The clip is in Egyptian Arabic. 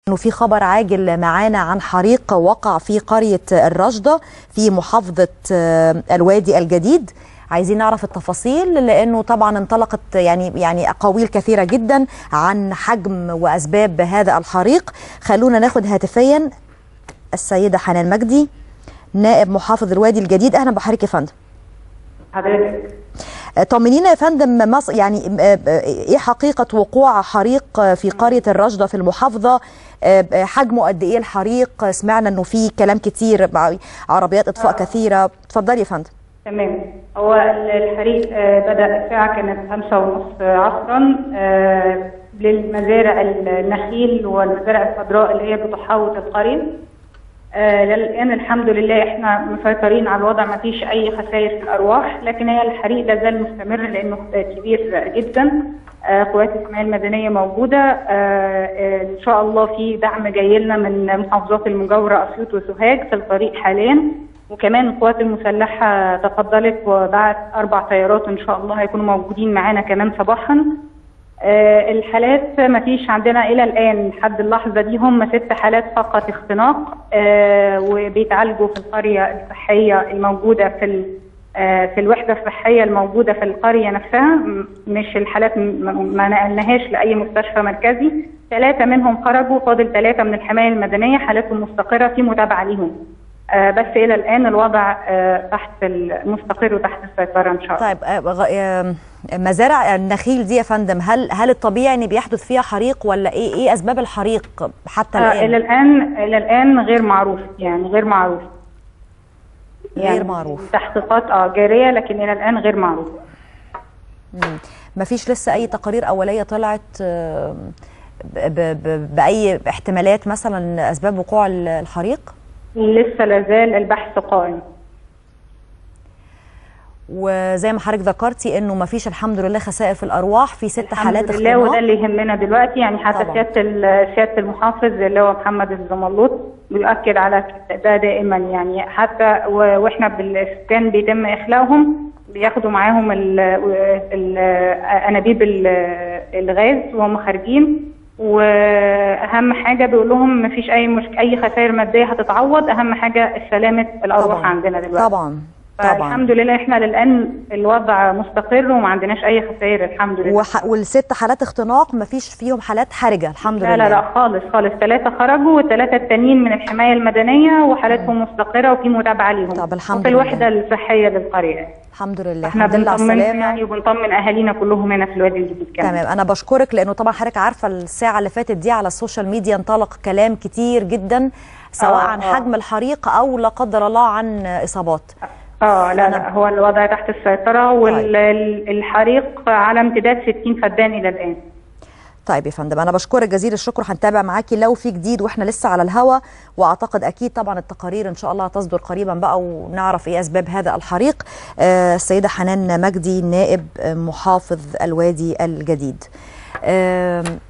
انه في خبر عاجل معانا عن حريق وقع في قريه الرشده في محافظه الوادي الجديد عايزين نعرف التفاصيل لانه طبعا انطلقت يعني يعني اقاويل كثيره جدا عن حجم واسباب هذا الحريق خلونا ناخد هاتفيا السيده حنان مجدي نائب محافظ الوادي الجديد اهلا بحضرتك يا فندم حضرتك طمنينا يا فندم مصر يعني ايه حقيقه وقوع حريق في قريه الرشده في المحافظه حجمه قد ايه الحريق سمعنا انه في كلام كتير عربيات اطفاء كثيره اتفضلي يا فندم تمام هو الحريق بدا الساعه كانت خمسة ونص عصرا للمزارع النخيل والمزارع الخضراء اللي هي بتحوط القريه آه للان الحمد لله احنا مسيطرين على الوضع ما فيش اي خسائر في الارواح لكن هي الحريق لا زال مستمر لانه كبير جدا آه قوات الحمايه المدنيه موجوده آه ان شاء الله في دعم جاي لنا من محافظات المجاوره اسيوط وسوهاج في الطريق حاليا وكمان القوات المسلحه تفضلت وبعت اربع طيارات ان شاء الله هيكونوا موجودين معانا كمان صباحا آه الحالات ما فيش عندنا الى الان لحد اللحظه دي هم ست حالات فقط اختناق آه وبيتعالجوا في القريه الصحيه الموجوده في آه في الوحده الصحيه الموجوده في القريه نفسها مش الحالات ما نقلناهاش لاي مستشفى مركزي ثلاثه منهم خرجوا فاضل ثلاثه من الحمايه المدنيه حالاتهم مستقره في متابعه ليهم آه بس الى الان الوضع آه تحت المستقر وتحت السيطره ان شاء الله. طيب آه مزارع النخيل دي يا فندم هل هل الطبيعي ان بيحدث فيها حريق ولا ايه ايه اسباب الحريق حتى الان؟ الى الان الى الان غير معروف يعني غير معروف. يعني غير معروف. تحقيقات اه جاريه لكن الى الان غير معروف. ما فيش لسه اي تقارير اوليه طلعت باي احتمالات مثلا اسباب وقوع الحريق؟ لسه لازال البحث قائم وزي ما حضرتك ذكرتي انه ما فيش الحمد لله خسائر في الارواح في ست حالات الحمد لله وده اللي يهمنا دلوقتي يعني حتى سياده سياده المحافظ اللي هو محمد الزملوط بيؤكد على ده دائما يعني حتى واحنا بالسكان بيتم اخلاؤهم بياخدوا معاهم انابيب الغاز وهم خارجين واهم حاجه بيقول لهم مفيش اي مش اي خسائر ماديه هتتعوض اهم حاجه سلامه الارواح طبعا. عندنا دلوقتي طبعا طبعا الحمد لله احنا للان الوضع مستقر وما عندناش اي خسائر الحمد لله وح... والست حالات اختناق ما فيش فيهم حالات حرجه الحمد لا لله لا لا خالص خالص ثلاثه خرجوا والثلاثه التانيين من الحمايه المدنيه وحالاتهم مستقره وفي متابعه ليهم طب الحمد وفي الوحده الصحيه للقريه الحمد لله احنا الحمد لله على بنطمن السلامه يعني وبنطمن اهالينا كلهم هنا في الوادي الجديد كمان تمام انا بشكرك لانه طبعا حضرتك عارفه الساعه اللي فاتت دي على السوشيال ميديا انطلق كلام كتير جدا سواء آه، عن آه. حجم الحريق او لا قدر الله عن اصابات اه لا أنا- لا هو الوضع تحت السيطره والحريق على امتداد 60 فدان الى الان طيب يا فندم انا بشكرك جزيل الشكر هنتابع معاكي لو في جديد واحنا لسه على الهوا واعتقد اكيد طبعا التقارير ان شاء الله هتصدر قريبا بقى ونعرف ايه اسباب هذا الحريق آه، السيده حنان مجدي نائب محافظ الوادي الجديد آم،